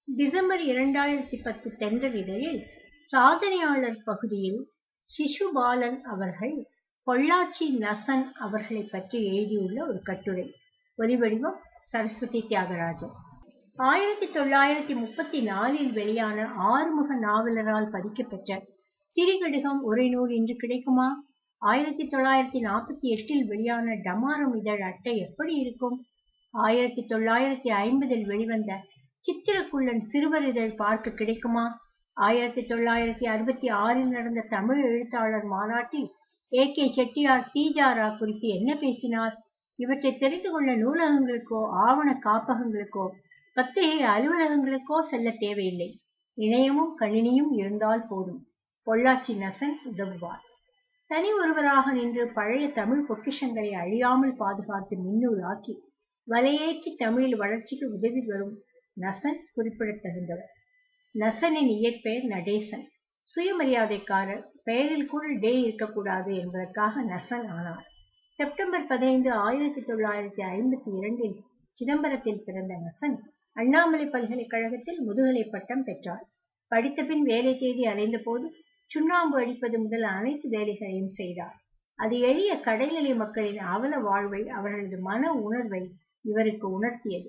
December இரண்டாயிரத்தி பத்து தென்றல் இதழில் சாதனையாளர் பகுதியில் சிசுபாலன் அவர்கள் பொள்ளாச்சி நசன் அவர்களைப் பற்றி எழுதியுள்ள ஒரு கட்டுரை ஒலிவடிவம் சரஸ்வதி தியாகராஜன் ஆயிரத்தி தொள்ளாயிரத்தி முப்பத்தி நாலில் வெளியான ஆறுமுக நாவலரால் பதிக்கப்பெற்ற திரிகடுகம் உரைநூல் இன்று கிடைக்குமா ஆயிரத்தி தொள்ளாயிரத்தி நாற்பத்தி எட்டில் வெளியான டமாரம் இதழ் அட்டை எப்படி இருக்கும் ஆயிரத்தி தொள்ளாயிரத்தி ஐம்பதில் வெளிவந்த சித்திரக்குள்ளன் சிறுவர் இதழ் பார்க்க கிடைக்குமா ஆயிரத்தி தொள்ளாயிரத்தி அறுபத்தி ஆறில் நடந்த தமிழ் எழுத்தாளர் மாநாட்டில் ஏ கே செட்டியார் தீஜாரா குறித்து என்ன பேசினார் இவற்றை தெரிந்து கொள்ள நூலகங்களுக்கோ ஆவண காப்பகங்களுக்கோ பத்திரிகை அலுவலகங்களுக்கோ செல்ல தேவையில்லை இணையமும் கணினியும் இருந்தால் போதும் பொள்ளாச்சி நசன் உதவுவார் தனி ஒருவராக நின்று பழைய தமிழ் பொக்கிஷங்களை அழியாமல் பாதுகாத்து மின்னூலாக்கி வலையேற்றி தமிழில் வளர்ச்சிக்கு உதவி வரும் நசன் குறிப்பிடத்தகுந்தவர் நசனின் இயற்பெயர் நடேசன் சுயமரியாதைக்காரர் பெயரில் கூட டே இருக்கக்கூடாது என்பதற்காக நசன் ஆனார் செப்டம்பர் பதினைந்து ஆயிரத்தி தொள்ளாயிரத்தி ஐம்பத்தி இரண்டில் சிதம்பரத்தில் பிறந்த நசன் அண்ணாமலை பல்கலைக்கழகத்தில் முதுகலை பட்டம் பெற்றார் படித்த பின் வேலை தேடி அலைந்த போது சுண்ணாம்பு அடிப்பது முதல் அனைத்து வேலைகளையும் செய்தார் அது எளிய கடைநிலை மக்களின் அவல வாழ்வை அவர்களது மன உணர்வை இவருக்கு உணர்த்தியது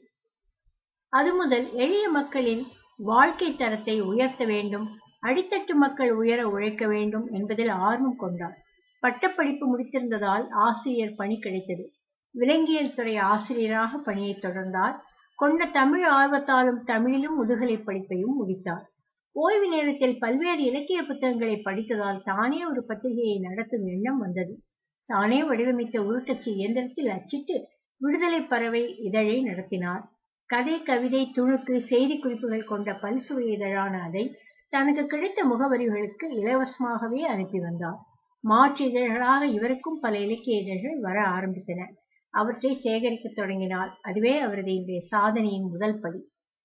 அது முதல் எளிய மக்களின் வாழ்க்கை தரத்தை உயர்த்த வேண்டும் அடித்தட்டு மக்கள் உயர உழைக்க வேண்டும் என்பதில் ஆர்வம் கொண்டார் பட்டப்படிப்பு முடித்திருந்ததால் ஆசிரியர் பணி கிடைத்தது விலங்கியல் துறை ஆசிரியராக பணியை தொடர்ந்தார் கொண்ட தமிழ் ஆர்வத்தாலும் தமிழிலும் முதுகலை படிப்பையும் முடித்தார் ஓய்வு நேரத்தில் பல்வேறு இலக்கிய புத்தகங்களை படித்ததால் தானே ஒரு பத்திரிகையை நடத்தும் எண்ணம் வந்தது தானே வடிவமைத்த உருட்டச்சி இயந்திரத்தில் அச்சிட்டு விடுதலை பறவை இதழை நடத்தினார் கதை கவிதை துணுக்கு செய்தி குறிப்புகள் கொண்ட பல்சுவை இதழான அதை தனக்கு கிடைத்த முகவரிகளுக்கு இலவசமாகவே அனுப்பி வந்தார் மாற்று இதழ்களாக இவருக்கும் பல இலக்கிய இதழ்கள் வர ஆரம்பித்தன அவற்றை சேகரிக்க தொடங்கினார் அதுவே அவரது இன்றைய சாதனையின் முதல் படி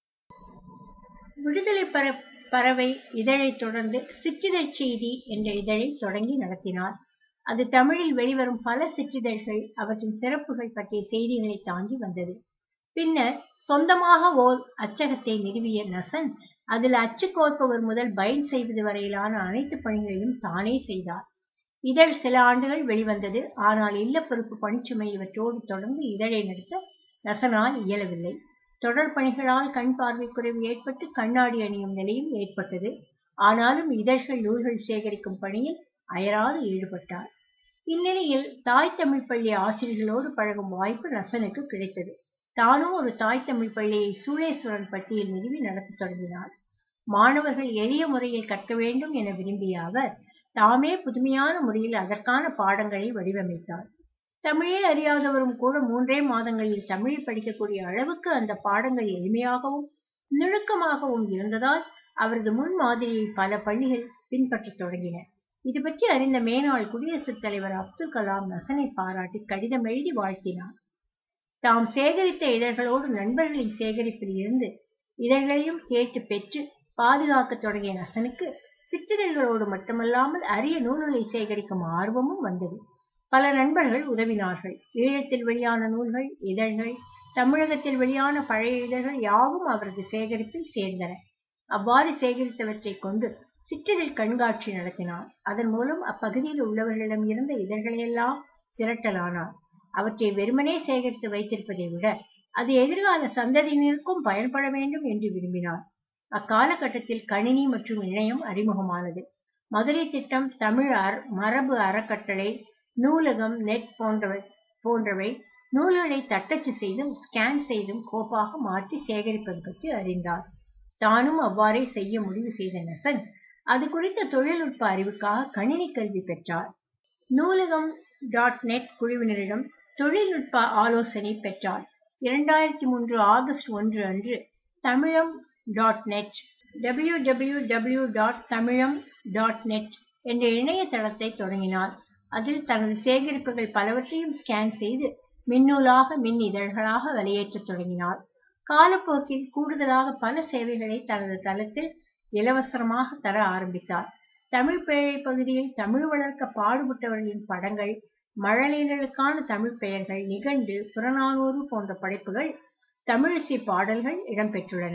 விடுதலை பற பறவை இதழை தொடர்ந்து சிற்றிதழ் செய்தி என்ற இதழை தொடங்கி நடத்தினார் அது தமிழில் வெளிவரும் பல சிற்றிதழ்கள் அவற்றின் சிறப்புகள் பற்றிய செய்திகளை தாண்டி வந்தது பின்னர் சொந்தமாக ஓர் அச்சகத்தை நிறுவிய நசன் அதில் அச்சு கோர்ப்பவர் முதல் பயன் செய்வது வரையிலான அனைத்து பணிகளையும் தானே செய்தார் இதழ் சில ஆண்டுகள் வெளிவந்தது ஆனால் இல்ல பொறுப்பு பணிச்சுமை இவற்றோடு தொடர்ந்து இதழை நடத்த நசனால் இயலவில்லை தொடர் பணிகளால் கண் பார்வை குறைவு ஏற்பட்டு கண்ணாடி அணியும் நிலையும் ஏற்பட்டது ஆனாலும் இதழ்கள் நூல்கள் சேகரிக்கும் பணியில் அயராது ஈடுபட்டார் இந்நிலையில் தாய் தமிழ் பள்ளி ஆசிரியர்களோடு பழகும் வாய்ப்பு நசனுக்கு கிடைத்தது தானும் ஒரு தாய் தமிழ் பள்ளியை சூழேஸ்வரன் பட்டியல் நிறுவி நடத்த தொடங்கினார் மாணவர்கள் எளிய முறையில் கற்க வேண்டும் என விரும்பிய அவர் தாமே புதுமையான முறையில் அதற்கான பாடங்களை வடிவமைத்தார் தமிழே அறியாதவரும் கூட மூன்றே மாதங்களில் தமிழ் படிக்கக்கூடிய அளவுக்கு அந்த பாடங்கள் எளிமையாகவும் நுணுக்கமாகவும் இருந்ததால் அவரது முன்மாதிரியை பல பள்ளிகள் பின்பற்றத் தொடங்கின இது பற்றி அறிந்த மேனாள் குடியரசுத் தலைவர் அப்துல் கலாம் நசனை பாராட்டி கடிதம் எழுதி வாழ்த்தினார் தாம் சேகரித்த இதழ்களோடு நண்பர்களின் சேகரிப்பில் இருந்து இதழ்களையும் கேட்டு பெற்று பாதுகாக்க தொடங்கிய நசனுக்கு சிற்றிதழ்களோடு மட்டுமல்லாமல் அரிய நூல்களை சேகரிக்கும் ஆர்வமும் வந்தது பல நண்பர்கள் உதவினார்கள் ஈழத்தில் வெளியான நூல்கள் இதழ்கள் தமிழகத்தில் வெளியான பழைய இதழ்கள் யாவும் அவரது சேகரிப்பில் சேர்ந்தன அவ்வாறு சேகரித்தவற்றை கொண்டு சிற்றிதழ் கண்காட்சி நடத்தினார் அதன் மூலம் அப்பகுதியில் உள்ளவர்களிடம் இருந்த இதழ்களையெல்லாம் திரட்டலானார் அவற்றை வெறுமனே சேகரித்து வைத்திருப்பதை விட அது எதிர்கால சந்ததியினருக்கும் பயன்பட வேண்டும் என்று விரும்பினார் அக்காலகட்டத்தில் கணினி மற்றும் இணையம் அறிமுகமானது மதுரை திட்டம் தமிழ் அற மரபு அறக்கட்டளை நூலகம் நெட் போன்றவை போன்றவை நூல்களை தட்டச்சு செய்தும் ஸ்கேன் செய்தும் கோப்பாக மாற்றி சேகரிப்பது பற்றி அறிந்தார் தானும் அவ்வாறே செய்ய முடிவு செய்த நெசன் அது குறித்த தொழில்நுட்ப அறிவுக்காக கணினி கல்வி பெற்றார் நூலகம் டாட் நெட் குழுவினரிடம் தொழில்நுட்ப ஆலோசனை பெற்றார் இரண்டாயிரத்தி மூன்று ஆகஸ்ட் ஒன்று அன்று Thamizham dot net W W W dot Thamizham dot net என்ற இணையதளத்தை தொடங்கினார் அதில் தனது சேகரிப்புகள் பலவற்றையும் ஸ்கேன் செய்து மின்னூலாக மின் இதழ்களாக வெளியேற்றத் தொடங்கினார் காலப்போக்கில் கூடுதலாக பல சேவைகளை தனது தளத்தில் இலவசமாக தர ஆரம்பித்தார் தமிழ் பேழை பகுதியில் தமிழ் வளர்க்க பாடுபட்டவர்களின் படங்கள் மழலைகளுக்கான தமிழ் பெயர்கள் நிகண்டு புறநானூறு போன்ற படைப்புகள் தமிழிசை பாடல்கள் இடம்பெற்றுள்ளன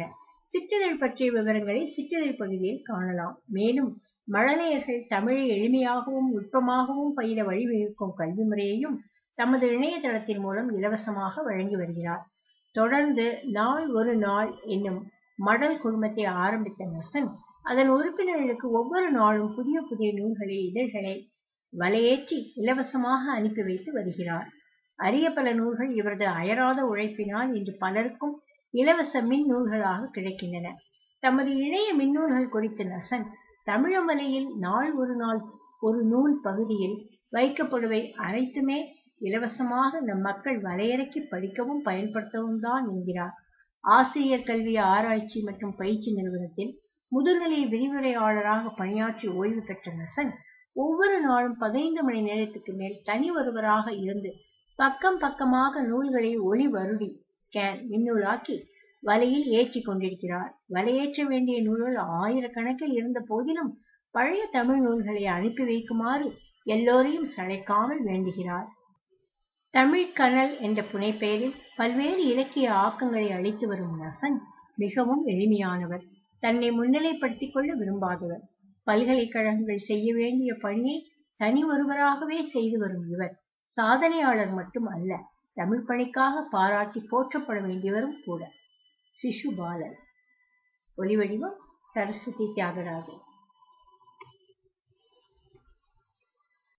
சிற்றிதழ் பற்றிய விவரங்களை சிற்றிதழ் பகுதியில் காணலாம் மேலும் மழலையர்கள் தமிழை எளிமையாகவும் நுட்பமாகவும் பயில வழிவகுக்கும் கல்வி முறையையும் தமது இணையதளத்தின் மூலம் இலவசமாக வழங்கி வருகிறார் தொடர்ந்து நாள் ஒரு நாள் என்னும் மடல் குழுமத்தை ஆரம்பித்த நசன் அதன் உறுப்பினர்களுக்கு ஒவ்வொரு நாளும் புதிய புதிய நூல்களை இதழ்களை வலையேற்றி இலவசமாக அனுப்பி வைத்து வருகிறார் அரிய பல நூல்கள் இவரது அயராத உழைப்பினால் இன்று பலருக்கும் இலவச மின் நூல்களாக கிடைக்கின்றன தமது இணைய மின்னூல்கள் குறித்த நசன் தமிழமலையில் நாள் ஒரு நாள் ஒரு நூல் பகுதியில் வைக்கப்படுவை அனைத்துமே இலவசமாக நம் மக்கள் வலையிறக்கி படிக்கவும் பயன்படுத்தவும் தான் என்கிறார் ஆசிரியர் கல்வி ஆராய்ச்சி மற்றும் பயிற்சி நிறுவனத்தில் முதுநிலை விரிவுரையாளராக பணியாற்றி ஓய்வு பெற்ற நசன் ஒவ்வொரு நாளும் பதினைந்து மணி நேரத்துக்கு மேல் தனி ஒருவராக இருந்து பக்கம் பக்கமாக நூல்களை ஒளி வருடி ஸ்கேன் மின்னூலாக்கி வலையில் ஏற்றி கொண்டிருக்கிறார் வலையேற்ற வேண்டிய நூல்கள் ஆயிரக்கணக்கில் இருந்த போதிலும் பழைய தமிழ் நூல்களை அனுப்பி வைக்குமாறு எல்லோரையும் சளைக்காமல் வேண்டுகிறார் தமிழ் கனல் என்ற புனைப்பெயரில் பல்வேறு இலக்கிய ஆக்கங்களை அளித்து வரும் நசன் மிகவும் எளிமையானவர் தன்னை முன்னிலைப்படுத்திக் கொள்ள விரும்பாதவர் பல்கலைக்கழகங்கள் செய்ய வேண்டிய பணியை தனி ஒருவராகவே செய்து வரும் இவர் சாதனையாளர் மட்டும் அல்ல தமிழ் பணிக்காக பாராட்டி போற்றப்பட வேண்டியவரும் கூட சிசு பாலன் ஒலிவடிவம் சரஸ்வதி தியாகராஜன்